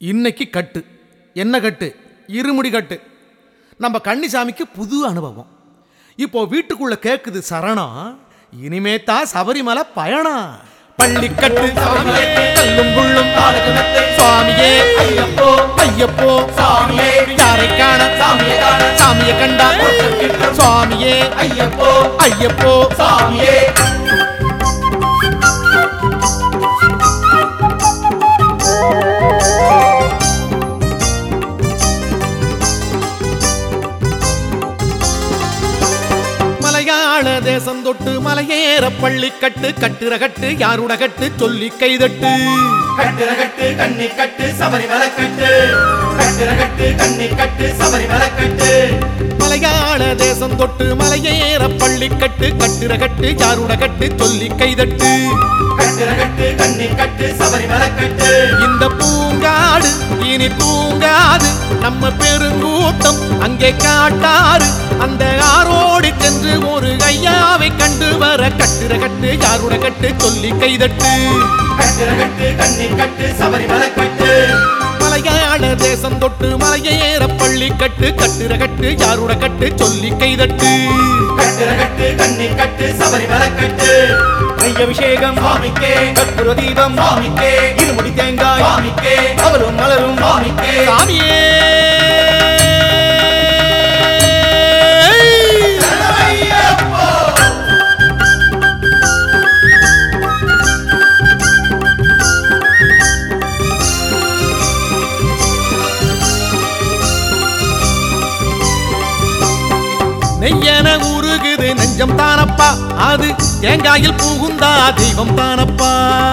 இன்னைக்கு கட்டு என்ன கட்டு இருமுடி கட்டு நம்ம கன்னிசாமிக்கு புது அனுபவம் இப்போ வீட்டுக்குள்ள கேக்குது சரணம் இனிமே தான் சபரிமலை பயணம் பள்ளிக்கட்டு கல்லும் புள்ளும் சுவாமியே ஐயப்போ ஐயப்போ சாமியே யாரை காண சாமியை காண சாமியை கண்டா சுவாமியே ஐயப்போ ஐயப்போ சாமியே மலையாள தேசம் தொட்டு மலையேற பள்ளிக்கட்டு கட்டுற கட்டு யாருட கட்டு சொல்லி கைதட்டு கட்டுற கட்டு கண்ணி கட்டு சபரிமலை கட்டு கட்டுற கட்டு கண்ணி கட்டு சபரிமலை கட்டு மலையாள தேசம் தொட்டு மலையேற பள்ளிக்கட்டு கட்டுற கட்டு யாருட கட்டு சொல்லி கைதட்டு கட்டுற கட்டு கண்ணி கட்டு சபரிமலை கட்டு இந்த பூங்காடு இனி தூங்காது நம்ம பெருங்கூட்டம் அங்கே காட்டாறு அந்த ஆரோடு சென்று ஒரு ஐயாவை கண்டு வர கட்டுற கட்டு யாருட கட்டு சொல்லி கைதட்டு கட்டுற கட்டு கண்ணி கட்டு சபரிமலை கட்டு மலையாள தேசம் தொட்டு மலையேற பள்ளி கட்டு கட்டுற கட்டு யாருட கட்டு சொல்லி கைதட்டு கட்டுற கட்டு கண்ணி கட்டு சபரிமலை கட்டு அபிஷேகம் சுவாமிக்கே கற்பூர தீபம் சுவாமிக்கே இருமுடி தேங்காய் சுவாமிக்கே அவரும் மலரும் சுவாமிக்கே சாமியே சரணமையப்போ. நெய்யன உருகுது நெஞ்சம் தானப்பா அது தேங்காயில் புகுந்தா தெய்வம் தானப்பா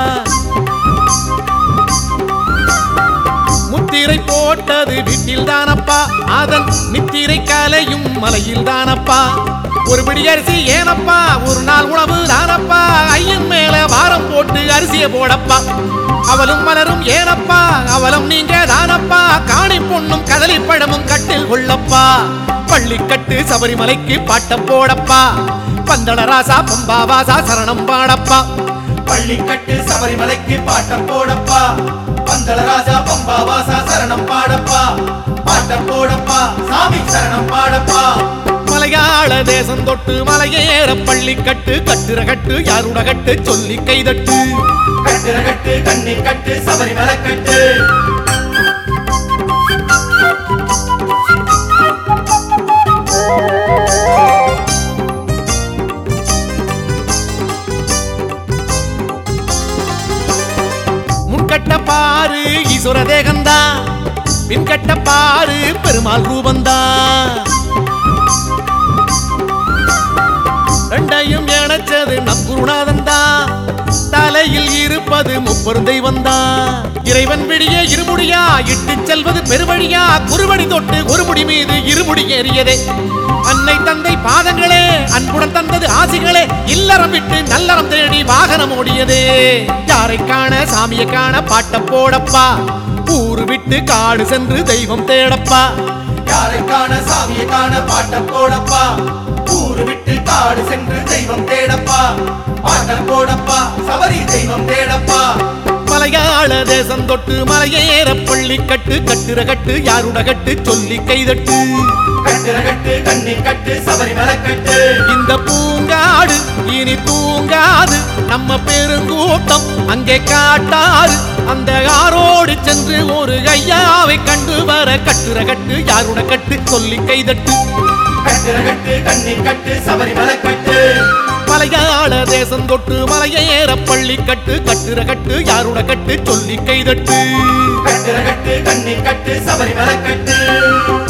முத்திரை போட்டது வீட்டில் தானப்பா அதன் நித்திரை கலையும் மலையில் தானப்பா ஒரு பிடி அரிசி ஏனப்பா ஒரு நாள் உணவு தானப்பா ஐயன் மேல வாரம் போட்டு அரிசிய போடப்பா அவளும் மலரும் ஏனப்பா அவளும் நீங்க தானப்பா காணி பொண்ணும் கதலி பழமும் கட்டில் கொள்ளப்பா பள்ளிக்கட்டு சபரிமலைக்கு பாட்டம் போடப்பா பந்தள ராசா பம்பா வாசா சரணம் பாடப்பா பள்ளிக்கட்டு சபரிமலைக்கு பாட்டம் போடப்பா பந்தள ராஜா பம்பா வாசா சரணம் பாடப்பா பாட்டம் போடப்பா சாமி சரணம் பாடப்பா மலையாள தேசம் தொட்டு மலையேற பள்ளி கட்டு கட்டுற கட்டு யாருட கட்டு சொல்லி கைதட்டு கட்டுற கட்டு கண்ணி கட்டு சபரிமலை கட்டு முன்கட்ட பாரு ஈஸ்வர தேகந்தா பின்கட்ட பாரு பெருமாள் ரூபந்தா ரெண்டையும் இணைச்சது நம் குருநாதன் தான் தலையில் இருப்பது முப்பெரும் தெய்வம் தான் இறைவன் விடிய இருமுடியா இட்டு செல்வது பெருவழியா குருவடி தொட்டு ஒருமுடி மீது இருமுடி ஏறியதே அன்னை தந்தை பாதங்களே அன்புடன் தந்தது ஆசிகளே இல்லறம் விட்டு நல்லறம் தேடி வாகனம் ஓடியதே யாரை காண சாமியை காண பாட்ட போடப்பா ஊரு விட்டு காடு சென்று தெய்வம் தேடப்பா யாரை காண சாமியை காண பாட்டம் போடப்பா ஊரு விட்டு காடு சென்று தெய்வம் தேடப்பா பாட்டம் போடப்பா சபரி தெய்வம் தேடப்பா மலையாள தேசம் தொட்டு மலையேற பள்ளி கட்டு கட்டுற கட்டு யாருட கட்டு சொல்லி கைதட்டு கட்டுற கட்டு கண்ணி கட்டு சபரிமலை கட்டு இந்த பூங்காடு இனி தூங்காது நம்ம பெருங்கூட்டம் அங்கே காட்டாறு அந்த ஆரோடு சென்று ஒரு ஐயாவை கண்டு வர கட்டுற கட்டு யாருட கட்டு சொல்லி கைதட்டு கட்டுற கட்டு கண்ணி கட்டு சபரிமலை கட்டு மலையாள தேசம் தொட்டு மலையேற பள்ளி கட்டு கட்டுற கட்டு யாருட கட்டு சொல்லி கைதட்டு கட்டுற கட்டு கண்ணி கட்டு சபரிமலை கட்டு